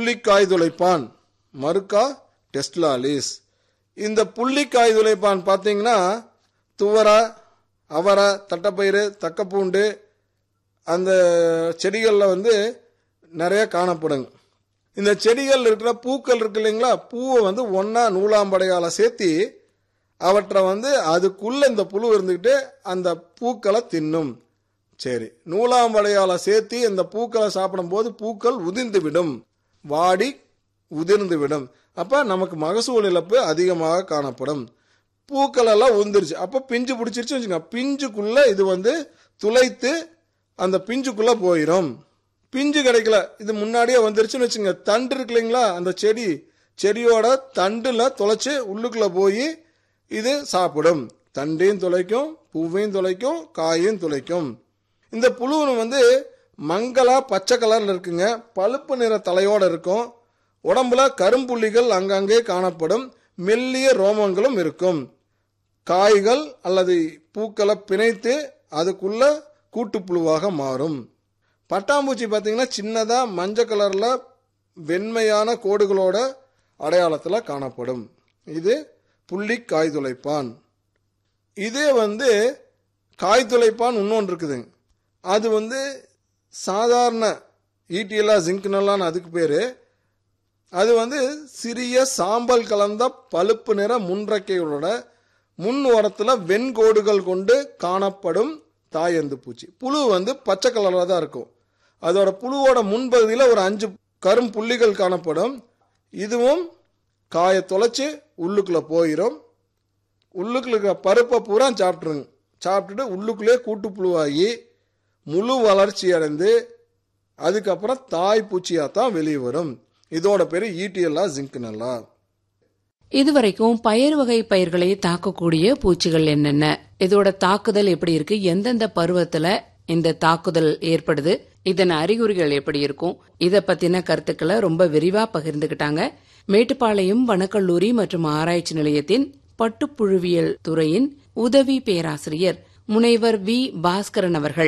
புள்ளிக்காய் துளைப்பான் மறுக்கா டெஸ்ட்லாலிஸ் இந்த புள்ளிக்காய் துளைப்பான் பார்த்தீங்கன்னா துவரை அவரை தட்டைப்பயிறு தக்கப்பூண்டு அந்த செடிகளில் வந்து நிறைய காணப்படுங்க இந்த செடிகள் இருக்கிற பூக்கள் இருக்கு இல்லைங்களா பூவை வந்து ஒன்றா நூலாம்படையால் சேர்த்தி அவற்றை வந்து அதுக்குள்ள இந்த புழு இருந்துக்கிட்டு அந்த பூக்களை தின்னும் சரி நூலாம்படையால் சேர்த்தி இந்த பூக்களை சாப்பிடும்போது பூக்கள் உதிர்ந்து விடும் வாடி உதிர்ந்து விடும் அப்போ நமக்கு மகசூல் இழப்பு அதிகமாக காணப்படும் பூக்கள் எல்லாம் உதிர்ந்துருச்சு அப்போ பிஞ்சு பிடிச்சிருச்சு வச்சுங்க பிஞ்சுக்குள்ள இது வந்து துளைத்து அந்த பிஞ்சுக்குள்ள போயிடும் பிஞ்சு கிடைக்கல இது முன்னாடியே வந்துருச்சுன்னு வச்சுங்க தண்டு இருக்கு இல்லைங்களா அந்த செடி செடியோட தண்டுல துளைச்சு உள்ளுக்குள்ள போய் இது சாப்பிடும் தண்டையும் துளைக்கும் பூவையும் துளைக்கும் காயையும் துளைக்கும் இந்த புழு வந்து மங்களா பச்சை கலர்ல இருக்குங்க பழுப்பு நிற தலையோட இருக்கும் உடம்புல கரும்புள்ளிகள் அங்கங்கே காணப்படும் மெல்லிய ரோமங்களும் இருக்கும் காய்கள் அல்லது பூக்களை பிணைத்து அதுக்குள்ள கூட்டுப்புழுவாக மாறும் பட்டாம்பூச்சி பார்த்தீங்கன்னா சின்னதாக மஞ்சள் கலரில் வெண்மையான கோடுகளோட அடையாளத்தில் காணப்படும் இது புள்ளி காய் துளைப்பான் இதே வந்து காய் துளைப்பான் இன்னொன்று இருக்குதுங்க அது வந்து சாதாரண ஈட்டியலா ஜிங்க்னலான்னு அதுக்கு பேர் அது வந்து சிறிய சாம்பல் கலந்த பழுப்பு நிற முன்றைக்கைகளோட முன் ஓரத்தில் வெண்கோடுகள் கொண்டு காணப்படும் தாயந்து பூச்சி புழு வந்து பச்சை கலரில் தான் இருக்கும் அதோட புழுவோட முன்பகுதியில் ஒரு அஞ்சு கரும் புள்ளிகள் காணப்படும் இதுவும் காயை தொலைச்சி உள்ளுக்குள்ளே போயிடும் உள்ளுக்குள்ள இருக்கிற பருப்பை பூரா சாப்பிட்ருங்க சாப்பிட்டுட்டு உள்ளுக்குள்ளே கூட்டுப்புழுவாகி முழு வளர்ச்சி அடைந்து அதுக்கப்புறம் தாய் பூச்சியாக தான் வெளியே வரும் இதோட பேர் ஈட்டியல்லா ஜிங்க்னல்லா இதுவரைக்கும் பயிர் வகை பயிர்களை தாக்கக்கூடிய பூச்சிகள் என்னென்ன இதோட தாக்குதல் எப்படி இருக்கு எந்தெந்த பருவத்துல இந்த தாக்குதல் ஏற்படுது இதன் அறிகுறிகள் எப்படி இருக்கும் இத பத்தின கருத்துக்களை ரொம்ப விரிவா பகிர்ந்துகிட்டாங்க மேட்டுப்பாளையம் வனக்கல்லூரி மற்றும் ஆராய்ச்சி நிலையத்தின் பட்டுப்புழுவியல் துறையின் உதவி பேராசிரியர் முனைவர் வி பாஸ்கரன் அவர்கள்